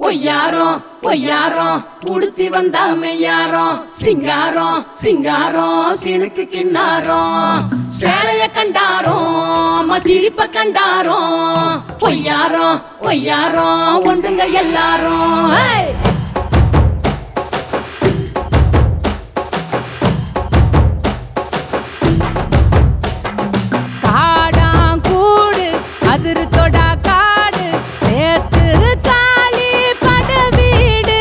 ஒய்யாரம் ஒய்யாரம் உடுத்தி வந்தா மெய்யாரம் சிங்காரம் சிங்காரம் சினுக்கு கிண்ணாரம் சேலைய கண்டாரோம் சிரிப்ப கண்டாரோம் ஒய்யாரம் ஒய்யாரம் ஒண்டுங்க எல்லாரும் ஹே! காடாங்கூடு அதிரு தொடா காடு சேத்து காளி பட வீடு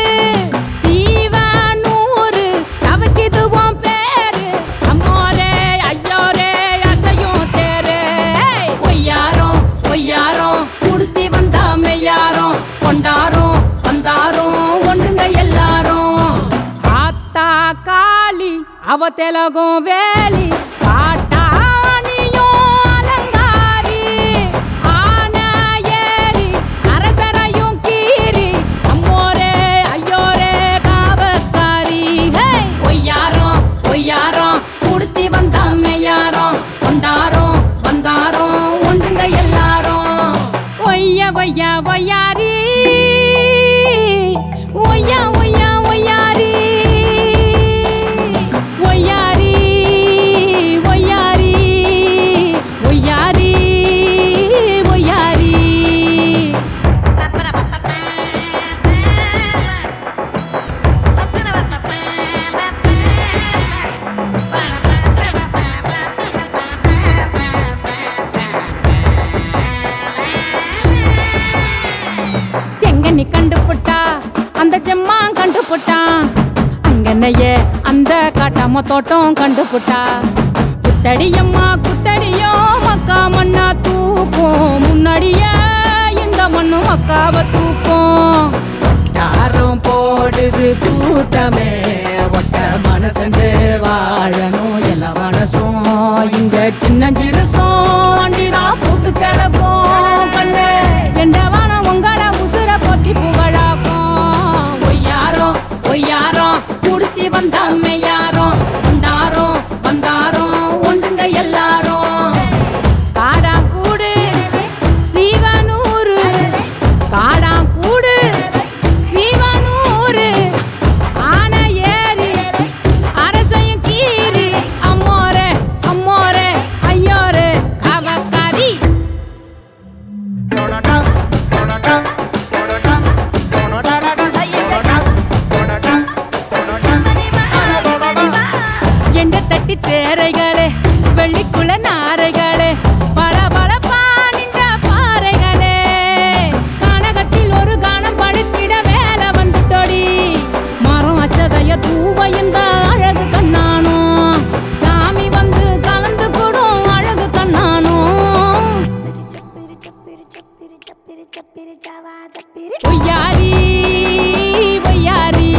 சீவனூரு சவக்கிது உன் பேரு அம்மோரே ஐயோரே அசையும் தேரே ஒய்யாரம் ஒய்யாரம் உடுத்தி வந்தா மெய்யாரம் கொண்டாரோம் வந்தாரோம் ஒண்டுங்க எல்லாரும் ஆத்தா காளி அவ தெலகும் வேலி காட்டாணியும் அலங்காரி ஆன ஏறி அரசரையும் கீறி அம்மோரே ஐயோரே காவக்காரி ஹே ஒய்யாரம் ஒய்யாரம் உடுத்தி வந்தா மெய்யாரம் கொண்டாரோம் வந்தாரோம் ஒண்டுங்க எல்லாரும் ஒய்யா ஒய்யா ஒய்யாரி ஒய்யா ஒய்யா ஒய்யாரி ஒய்யாரி ஒய்யாரி ஒய்யாரி ஒய்யாரி செங்கனி கண்டுபுட்டா அந்த செம்மான் கண்டுபுட்டான் அங்கனையே அந்த காட்டாம தோட்டம் கண்டுபுட்டா குத்தடியம்மா குத்தடியோ மக்கா மண்ணா தூக்கும் முன்னாடியே இந்த மண்ணு மக்காவ தூக்கும் யாரும் போடுது கூட்டமே ஒட்ட மனசண்டு வாழணும் எல்லா மனசும் இங்க சின்ன சிறுசும் அண்டினா பூத்து கிடப்போம் கண்ணே எண்டவான உங்கள உசுர போத்தி புகழாக்கும் ஒய்யாரோ ஒய்யாரோ உடுத்தி வந்தா மெய்யாரோ சொந்தாரோ வந்தாரோ ஒண்டுங்க எல்லாரும் காடாங்கூடு சீவனூரு காடாங்கூடு சீவனூரு ஆன ஏறி அரசையும் கீறி அம்மோரே அம்மோரே ஐயோரே காவக்காரி எண்ட தட்டி தேரைகளே வெள்ளிக்குள்ள நாரைகளே பல பல பானின்ற பாறைகளே கனகத்தில் ஒரு கானம் படுத்திட வேலை வந்துட்டோடி மரம் அச்சதைய தூவ இந்த அழகு கண்ணானோ சாமி வந்து கலந்து கூடும் அழகு கண்ணானோ ஒய்யாரி ஒய்யாரி